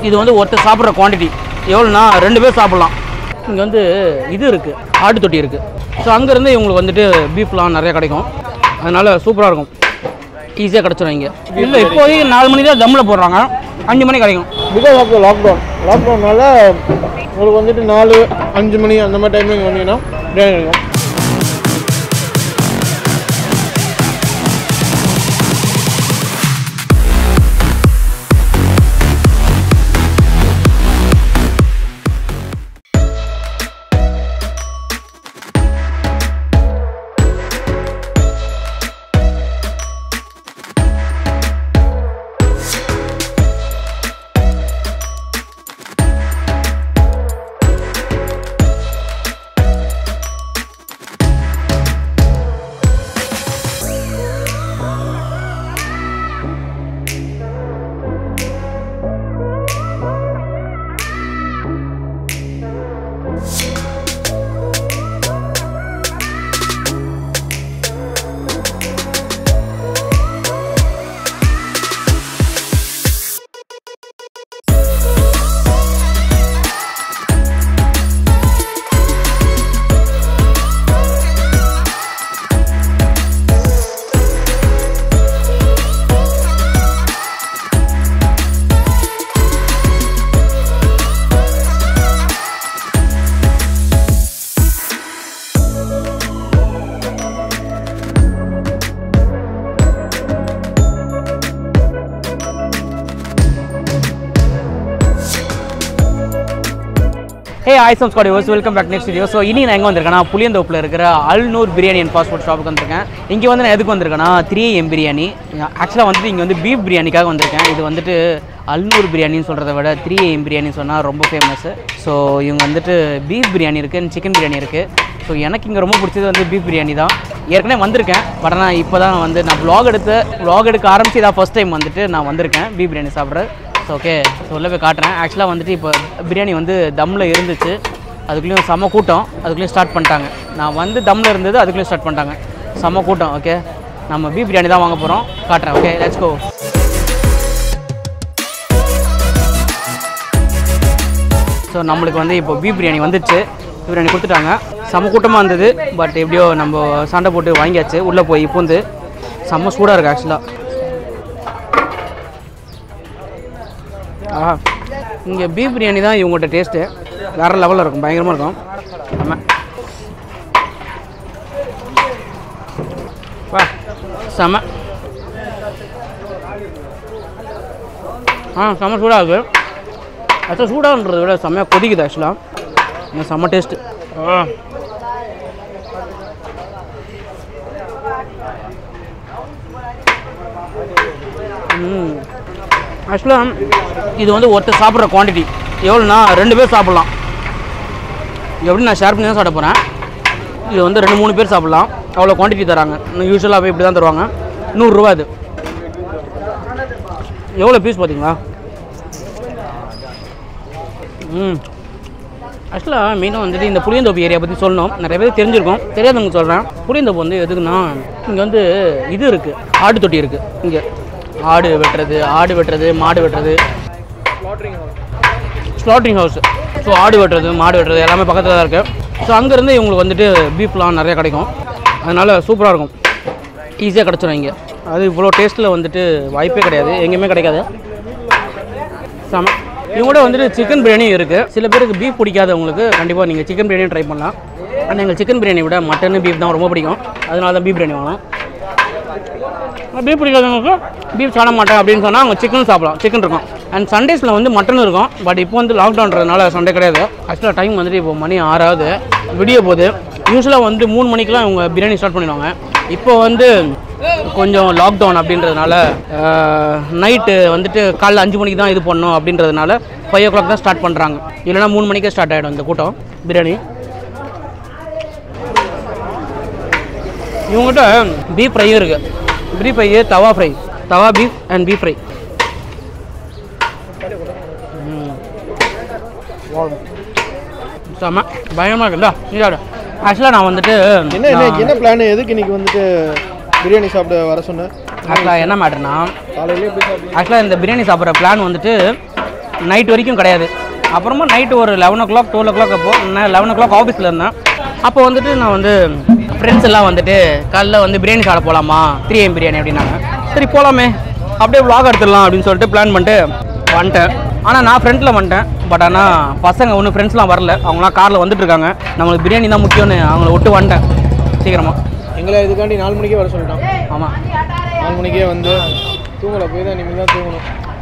இது வந்து ஒருத்தர் சாப்பிட்ற குவாண்டிட்டி எவ்வளோனா ரெண்டு பேர் சாப்பிட்லாம் இங்கே வந்து இது இருக்குது ஆட்டு தொட்டி இருக்குது ஸோ அங்கேருந்து இவங்களுக்கு வந்துட்டு பீஃப்லாம் நிறைய கிடைக்கும் அதனால் சூப்பராக இருக்கும் ஈஸியாக கிடச்சிரும் இங்கே இல்லை இப்போதைக்கு நாலு மணி தான் தம்மில் போடுறாங்க அஞ்சு மணி கிடைக்கும் பிகாஸ் ஆஃப் த லாக்டவுன் லாக்டவுனால உங்களுக்கு வந்துட்டு நாலு அஞ்சு மணி அந்த மாதிரி டைமிங் வந்தீங்கன்னா பிரியாணி கிடைக்கும் hey awesome Scott use welcome back next video so இனி நான் எங்கே வந்திருக்கேன்னா புளியந்தோப்பில் இருக்கிற Alnoor biryani and fast food ஷாப்புக்கு வந்திருக்கேன் இங்கே வந்து நான் எதுக்கு வந்திருக்கேன்னா த்ரீ எம் பிரியாணி ஆக்சுவலாக வந்துட்டு இங்கே வந்து பீஃப் பிரியாணிக்காக வந்திருக்கேன் இது வந்துட்டு அல்நூர் பிரியாணின்னு சொல்கிறத விட த்ரீ எம் பிரியாணி சொன்னால் ரொம்ப ஃபேமஸ் ஸோ இவங்க வந்துட்டு பீஃப் பிரியாணி இருக்குது சிக்கன் பிரியாணி இருக்குது ஸோ எனக்கு இங்கே ரொம்ப பிடிச்சது வந்து பீஃப் பிரியாணி தான் ஏற்கனவே வந்திருக்கேன் பட் ஆனால் இப்போ தான் வந்து நான் vlog எடுத்து vlog எடுக்க ஆரம்பிச்சு இதான் ஃபஸ்ட் டைம் வந்துட்டு நான் வந்திருக்கேன் பீஃப் பிரியாணி சாப்பிட்ற ஸோ ஓகே சொல்ல போய் காட்டுறேன் ஆக்சுவலாக வந்துட்டு இப்போ பிரியாணி வந்து தம்மில் இருந்துச்சு அதுக்குள்ளேயும் செம்ம கூட்டம் அதுக்குள்ளேயும் ஸ்டார்ட் பண்ணிட்டாங்க நான் வந்து தம்மில் இருந்தது அதுக்குள்ளேயும் ஸ்டார்ட் பண்ணிட்டாங்க செம்ம கூட்டம் ஓகே நம்ம பீஃப் பிரியாணி தான் வாங்க போகிறோம் காட்டுறேன் ஓகே லெட்ஸ் கோ ஸோ நம்மளுக்கு வந்து இப்போ பீஃப் பிரியாணி வந்துச்சு பிரியாணி கொடுத்துட்டாங்க செம்ம கூட்டமாக இருந்தது பட் எப்படியோ நம்ம சண்டை போட்டு வாங்கியாச்சு உள்ளே போய் பூந்து செம்ம சூடாக இருக்குது ஆக்சுவலாக ஆஹா இங்கே பீஃப் பிரியாணி தான் இவங்கள்ட்ட டேஸ்ட்டு வேறு லெவலில் இருக்கும் பயங்கரமாக இருக்கும் ஆமாம் வா செம ஆ செம்ம சூடாக இருக்குது ஆக்சுவலாக சூடாகன்றதை விட செம்மையாக கொதிக்குது ஆக்சுவலாக செம்ம டேஸ்ட்டு ஆ ம் ஆக்சுவலாக இது வந்து ஒருத்தர் சாப்பிட்ற குவாண்டிட்டி எவ்வளோனா ரெண்டு பேர் சாப்பிட்லாம் எப்படி நான் ஷேர் பண்ணி தான் சாப்பிட போகிறேன் இது வந்து ரெண்டு மூணு பேர் சாப்பிட்லாம் அவ்வளோ குவாண்டிட்டி தராங்க யூஸ்வலாகவே இப்படி தான் தருவாங்க நூறுரூவா இது எவ்வளோ பீஸ் பார்த்தீங்களா ம் ஆக்சுவலாக மெயினாக வந்துட்டு இந்த புளியந்தோப்பு ஏரியா பற்றி சொல்லணும் நிறைய பேர் தெரிஞ்சிருக்கும் தெரியாதவங்க சொல்கிறேன் புளியந்தோப்பு வந்து எதுக்குன்னா இங்கே வந்து இது இருக்குது ஆடு தொட்டி இருக்குது இங்கே ஆடு வெட்டுறது ஆடு வெட்டுறது மாடு வெட்டுறது ஸ்லாட்டிங் ஹவுஸ் ஸோ ஆடு வெட்டுறது மாடு வெட்டுறது எல்லாமே பக்கத்தில் தான் இருக்குது ஸோ அங்கேருந்து இவங்களுக்கு வந்துட்டு பீஃப்லாம் நிறைய கிடைக்கும் அதனால் சூப்பராக இருக்கும் ஈஸியாக கிடச்சிரும் இங்கே அது இவ்வளோ டேஸ்ட்டில் வந்துட்டு வாய்ப்பே கிடையாது எங்கேயுமே கிடைக்காது செம இவங்களோட வந்துட்டு சிக்கன் பிரியாணியும் இருக்குது சில பேருக்கு பீஃப் பிடிக்காதவங்களுக்கு கண்டிப்பாக நீங்கள் சிக்கன் பிரியாணியும் ட்ரை பண்ணலாம் ஆனால் எங்களுக்கு சிக்கன் பிரியாணி விட மட்டன் பீஃப் தான் ரொம்ப பிடிக்கும் அதனால தான் பீஃப் பிரியாணி வாங்கலாம் பீஃப் பிடிக்காதவங்களுக்கு பீஃப் சாப்பிட மாட்டேன் அப்படின்னு சொன்னால் அவங்க சிக்கன் சாப்பிடலாம் சிக்கன் இருக்கும் அண்ட் சண்டேஸில் வந்து மட்டன் இருக்கும் பட் இப்போ வந்து லாக்டவுன்றதுனால சண்டே கிடையாது ஆக்சுவலாக டைம் வந்துட்டு இப்போ மணி ஆறாவது விடிய போகுது யூஸ்வலாக வந்து மூணு மணிக்கெலாம் இவங்க பிரியாணி ஸ்டார்ட் பண்ணிடுவாங்க இப்போ வந்து கொஞ்சம் லாக்டவுன் அப்படின்றதுனால நைட்டு வந்துட்டு காலைல அஞ்சு மணிக்கு தான் இது பண்ணணும் அப்படின்றதுனால ஃபைவ் ஓ கிளாக் தான் ஸ்டார்ட் பண்ணுறாங்க இல்லைனா மூணு மணிக்கே ஸ்டார்ட் ஆகிடும் இந்த கூட்டம் பிரியாணி இவங்ககிட்ட பீஃப் ஃப்ரையும் இருக்குது beef fry tawa fry tawa beef and beef fry செம்ம பயங்கரமாக இருக்குல்ல நீடாடு ஆக்சுவலாக நான் வந்துட்டு என்ன என்ன என்ன பிளான் எதுக்கு இன்னைக்கு வந்துட்டு பிரியாணி சாப்பிட வர சொன்னேன் ஆக்சுவலாக என்ன மேட்டர்னா காலையிலே போய் சாப்பிடுங்க ஆக்சுவலாக இந்த பிரியாணி சாப்பிட்ற பிளான் வந்துட்டு நைட் வரைக்கும் கிடையாது அப்புறமா நைட்டு ஒரு eleven o'clock twelve o'clock அப்போ நான் லெவன் ஓ கிளாக் ஆஃபீஸில் இருந்தேன் அப்போ வந்துட்டு நான் வந்து ஃப்ரெண்ட்ஸ் எல்லாம் வந்துட்டு காலைல வந்து பிரியாணி சாப்பிட போகலாமா த்ரீ எம் பிரியாணி அப்படின்னாங்க சரி போகலாமே அப்படியே vlog எடுத்துடலாம் அப்படின்னு சொல்லிட்டு பிளான் பண்ணிட்டு வந்துட்டேன் ஆனால் நான் ஃப்ரெண்டில் வந்துட்டேன் பட் ஆனால் பசங்க ஒன்றும் ஃப்ரெண்ட்ஸ்லாம் வரல அவங்களாம் காரில் வந்துட்டு இருக்காங்க நம்மளுக்கு பிரியாணி தான் முக்கியம்னு அவங்கள விட்டு வந்துட்டேன் சீக்கிரமாக எங்களை இதுக்காண்டி நாலு மணிக்கே வர சொல்லிட்டான் ஆமாம் நாலு மணிக்கே வந்து தூங்கலை போய் தான் இனிமேல் தான் தூங்கணும்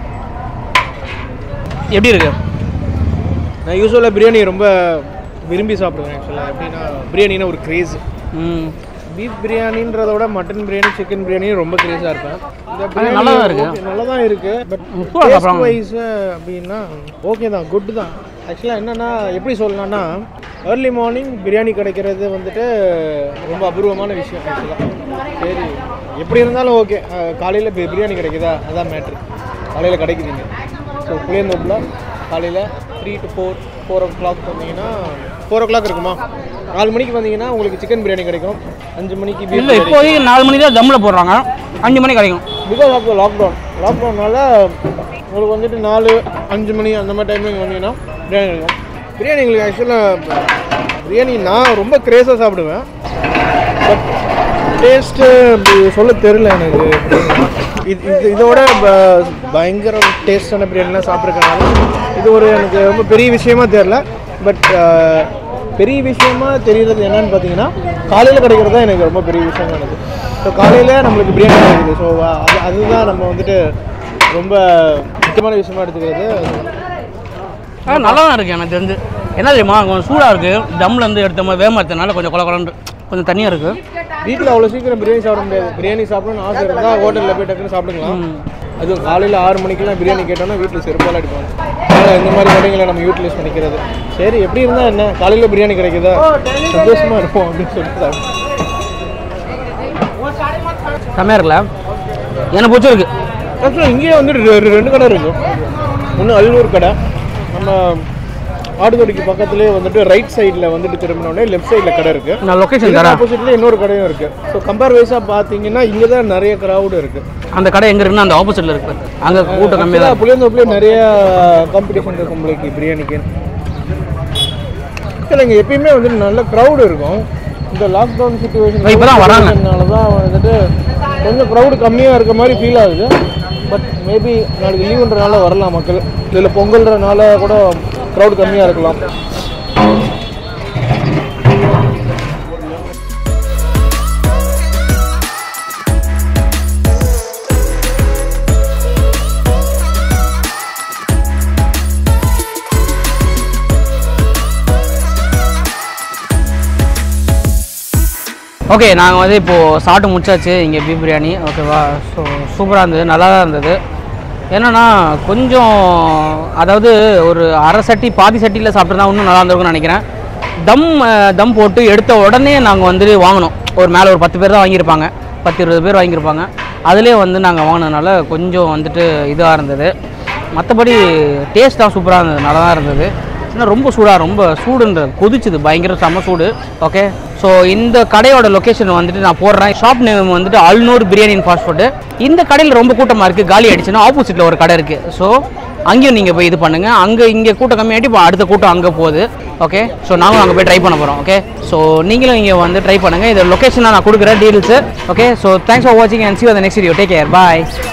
எப்படி இருக்கு நான் யூஸ்வலாக பிரியாணி ரொம்ப விரும்பி சாப்பிடுவேன் ஆக்சுவலாக எப்படின்னா பிரியாணினா ஒரு கிரேஸ் ம் பீஃப் பிரியாணின்றத விட மட்டன் பிரியாணி சிக்கன் பிரியாணி ரொம்ப கிரேஸாக இருப்பேன் இந்த அது நல்லா தான் இருக்கு. நல்லா தான் இருக்குது பட் சூப்பரா டேஸ்ட் சாப்பிடுறாங்க. வைஸ் அப்படின்னா ஓகே தான் குட் தான் ஆக்சுவலாக என்னென்னா எப்படி சொல்லலாம்னா ஏர்லி மார்னிங் பிரியாணி கிடைக்கிறது வந்துட்டு ரொம்ப அபூர்வமான விஷயம் ஆக்சுவலாக சரி எப்படி இருந்தாலும் ஓகே காலையில் பிரியாணி கிடைக்குதா அதான் மேட்ரு காலையில் கிடைக்குதுங்க ஸோ புளியந்தோப்பில் காலையில் three to four four o'clock வந்தீங்கன்னா ஃபோர் ஓ கிளாக் இருக்குமா நாலு மணிக்கு வந்தீங்கன்னா உங்களுக்கு சிக்கன் பிரியாணி கிடைக்கும் அஞ்சு மணிக்கு beef இல்லை இப்போதைக்கு நாலு மணி தான் தம்மில் போடுறாங்க அஞ்சு மணி கிடைக்கும் பிகாஸ் ஆஃப் த லாக்டவுன் லாக்டவுனால உங்களுக்கு வந்துட்டு நாலு அஞ்சு மணி அந்த மாதிரி டைமிங் வந்தீங்கன்னா பிரியாணி இருக்கும் பிரியாணி எங்களுக்கு ஆக்சுவலாக பிரியாணி நான் ரொம்ப கிரேஸாக சாப்பிடுவேன் பட் டேஸ்ட்டு சொல்ல தெரில எனக்கு இது இது இதோட ப- பயங்கர டேஸ்டான பிரியாணிலாம் சாப்பிட்ருக்கனால இது ஒரு எனக்கு ரொம்ப பெரிய விஷயமா தெரில பட் பெரிய விஷயமா தெரியுறது என்னன்னு பார்த்தீங்கன்னா காலையில் கிடைக்கிறது தான் எனக்கு ரொம்ப பெரிய விஷயம் எனக்கு ஸோ காலையில் நம்மளுக்கு பிரியாணி கிடைக்குது ஸோ அது அதுதான் நம்ம வந்துட்டு ரொம்ப முக்கியமான விஷயமா எடுத்துக்கிறது ஆ நல்லா தான் இருக்குது எனக்கு தெரிஞ்சு என்ன தெரியுமா கொஞ்சம் சூடாக இருக்குது தம்லேருந்து எடுத்த மாதிரி வேகமாக எடுத்தனால கொஞ்சம் கொல கொலன்னு கொஞ்சம் தனியாக இருக்குது வீட்டில் அவ்வளோ சீக்கிரம் பிரியாணி சாப்பிட முடியாது பிரியாணி சாப்பிடணும்னு ஆசை இருந்தால் ஹோட்டலில் போய் டக்குன்னு சாப்பிட்டுக்கலாம் அதுவும் காலையில் ஆறு மணிக்கெல்லாம் பிரியாணி கேட்டோம்னா வீட்டில் செருப்பால் அடிப்பாங்க அதனால இந்த மாதிரி கடைகளை நம்ம யூட்டிலைஸ் பண்ணிக்கிறது சரி எப்படி இருந்தால் என்ன காலையில் பிரியாணி கிடைக்குதா சந்தோஷமாக இருப்போம் அப்படின்னு சொல்லிட்டு சாப்பிடுவோம். செம்மையாக இருக்குல்ல எனக்கு பிடிச்சிருக்கு ஆக்சுவலாக இங்கேயே வந்து ரெ- ரெ- ரெண்டு கடை இருக்கும் ஒன்று அல்நூர் கடை நம்ம ஆடுதொடிக்கு பக்கத்துலேயே வந்துட்டு ரைட் சைடில் வந்துட்டு திரும்பினோடனே லெஃப்ட் சைடில் கடை இருக்குது நான் லொக்கேஷன் தரேன் ஆப்போசிட்ல இன்னொரு கடையும் இருக்கு ஸோ கம்பேர் வைஸாக பார்த்தீங்கன்னா இங்கே தான் நிறைய க்ரௌடு இருக்கு அந்த கடை எங்கே இருக்குன்னா அந்த ஆப்போசிட்டில் இருக்கு அங்கே கூட்டம் கம்மியாக தான் புளியந்தோப்புலேயே நிறைய காம்படிஷன் இருக்கு உங்களுக்கு பிரியாணிக்கு இல்லை இங்கே எப்பயுமே வந்துட்டு நல்ல க்ரௌடு இருக்கும் இந்த லாக்டவுன் சுச்சுவேஷன் இப்பதான் வராங்க. தான் வந்துட்டு கொஞ்சம் க்ரௌடு கம்மியாக இருக்க மாதிரி ஃபீல் ஆகுது பட் மேபி நாளைக்கு லீவுன்றனால வரலாம் மக்கள் இதில் பொங்கல்ன்றனால கூட க்ரௌடு கம்மியாக இருக்கலாம் ஓகே நாங்கள் வந்து இப்போது சாப்பிட்டு முடிச்சாச்சு இங்கே பீஃப் பிரியாணி ஓகேவா ஸோ சூப்பராக இருந்தது நல்லா தான் இருந்தது என்னன்னா கொஞ்சம் அதாவது ஒரு அரை சட்டி பாதி சட்டியில் சாப்பிட்ருந்தா இன்னும் நல்லா இருந்திருக்கும்னு நினைக்கிறேன் தம் அஹ், தம் போட்டு எடுத்த உடனே நாங்கள் வந்துட்டு வாங்கினோம் ஒரு மேலே ஒரு பத்து பேர் தான் வாங்கியிருப்பாங்க பத்து இருபது பேர் வாங்கியிருப்பாங்க அதிலே வந்து நாங்கள் வாங்கினதுனால கொஞ்சம் வந்துட்டு இதாக இருந்தது மற்றபடி டேஸ்ட் தான் சூப்பராக இருந்தது நல்லா தான் இருந்தது ஆனால் ரொம்ப சூடாக ரொம்ப சூடுன்ற கொதிச்சுது பயங்கர செம்ம சூடு ஓகே ஸோ இந்த கடையோட லொக்கேஷன் வந்துட்டு நான் போடுறேன் ஷாப் நேம் வந்துட்டு அல்நூர் பிரியாணி ஃபாஸ்ட் ஃபுட்டு இந்த கடையில் ரொம்ப கூட்டமாக இருக்குது காலி ஆயிடுச்சுன்னா ஆப்போசிட்டில் ஒரு கடை இருக்குது ஸோ அங்கேயும் நீங்கள் போய் இது பண்ணுங்கள் அங்கே இங்கே கூட்டம் கம்மியாட்டி இப்போ அடுத்த கூட்டம் அங்கே போகுது ஓகே ஸோ நாங்களும் அங்கே போய் ட்ரை பண்ண போகிறோம் ஓகே ஸோ நீங்களும் இங்கே வந்து ட்ரை பண்ணுங்கள் இது லொக்கேஷனாக நான் கொடுக்குறேன் deals okay so thanks for வாட்சிங் and see the next video take care bye